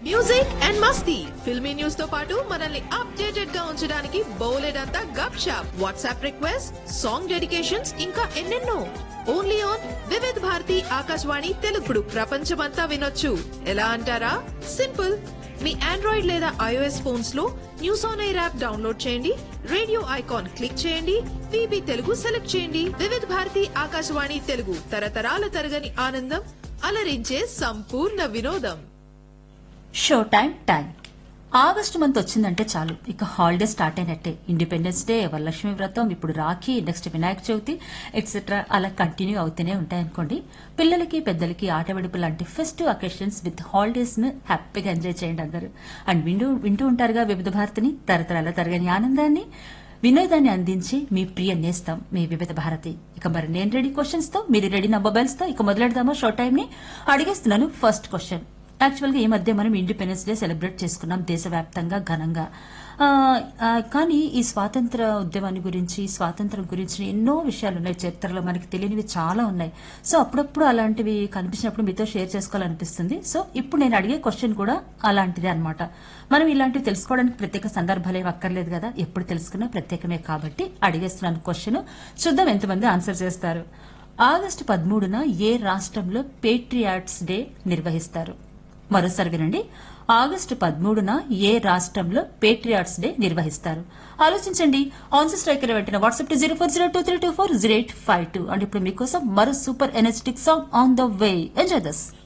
music and మస్తీ filmy news తో పాటు మనల్ని అప్డేటెడ్ గా ఉంచడానికి బౌలెడ్ అంతా గప్ షాప్ వాట్సాప్ రిక్వెస్ట్ సాంగ్ డెడికేషన్స్ ఇంకా ఎన్నెన్నో ఓన్లీ ఆన్ వివిధ్ భారతి ఆకాశవాణి తెలుగుడు ప్రపంచమంతా వినొచ్చు ఎలా అంటారా సింపుల్ మీ ఆండ్రాయిడ్ లేదా ఐఓఎస్ ఫోన్స్ లో news on air app download చేయండి రేడియో ఐకాన్ క్లిక్ చేయండి విబి తెలుగు సెలెక్ట్ చేయండి వివిధ్ భారతి ఆకాశవాణి తెలుగు తరతరాల తరగని ఆనందం అలరించే సంపూర్ణ వినోదం show time time August month వచ్చిందంటే చాలు ఇక హాలిడే స్టార్ట్ అయినట్టే ఇండిపెండెన్స్ డే వరలక్ష్మి వ్రతం ఇప్పుడు రాఖీ నెక్స్ట్ వినాయక చవితి ఎక్సెట్రా అలా కంటిన్యూ అవుతూనే ఉంటాయనుకోండి పిల్లలకి పెద్దలకి ఆట విడుపు లాంటి ఫెస్టివ్ అకేషన్స్ విత్ హాలిడేస్ ను హ్యాపీగా ఎంజాయ్ చేయండి అందరూ అండ్ వింటూ వింటూ ఉంటారుగా వివిధ భారతిని తరతరాల తరగని ఆనందాన్ని వినోదాన్ని అందించి మీ ప్రియ నేస్తాం మీ వివిధ భారతి ఇక మరి నేను రెడీ క్వశ్చన్స్ తో మీరు రెడీ నా మొబైల్స్ తో ఇక మొదలెడదామా షో టైం ని అడిగేస్తున్నాను ఫస్ట్ క్వశ్చన్ యాక్చువల్ గా ఈ మధ్య మనం ఇండిపెండెన్స్ డే సెలబ్రేట్ చేసుకున్నాం దేశవ్యాప్తంగా ఘనంగా ఆ, ఆ, కానీ ఈ స్వాతంత్ర ఉద్యమాన్ని గురించి స్వాతంత్రం గురించి ఎన్నో విషయాలు ఉన్నాయి చరిత్రలో మనకి తెలియనివి చాలా ఉన్నాయి సో అప్పుడప్పుడు అలాంటివి కనిపించినప్పుడు మీతో షేర్ చేసుకోవాలనిపిస్తుంది సో ఇప్పుడు నేను అడిగే క్వశ్చన్ కూడా అలాంటిదే అన్నమాట మనం ఇలాంటివి తెలుసుకోవడానికి ప్రత్యేక సందర్భాలు ఏమి అక్కర్లేదు కదా ఎప్పుడు తెలుసుకున్నా ప్రత్యేకమే కాబట్టి అడిగేస్తున్నాను క్వశ్చన్ చూద్దాం ఎంతమంది ఆన్సర్ చేస్తారు ఆగస్టు పదమూడున ఏ రాష్ట్రంలో పేట్రియాట్స్ డే నిర్వహిస్తారు మరోసారి వినండి ఆగస్టు పదమూడున ఏ రాష్ట్రంలో పేట్రియాట్స్ డే నిర్వహిస్తారు ఆలోచించండి ఆన్సర్ స్ట్రైకర్ వెంటనే WhatsApp to zero four zero two three two four zero eight five two and ఇప్పుడు మీకోసం మరో super energetic song on the way enjoy thus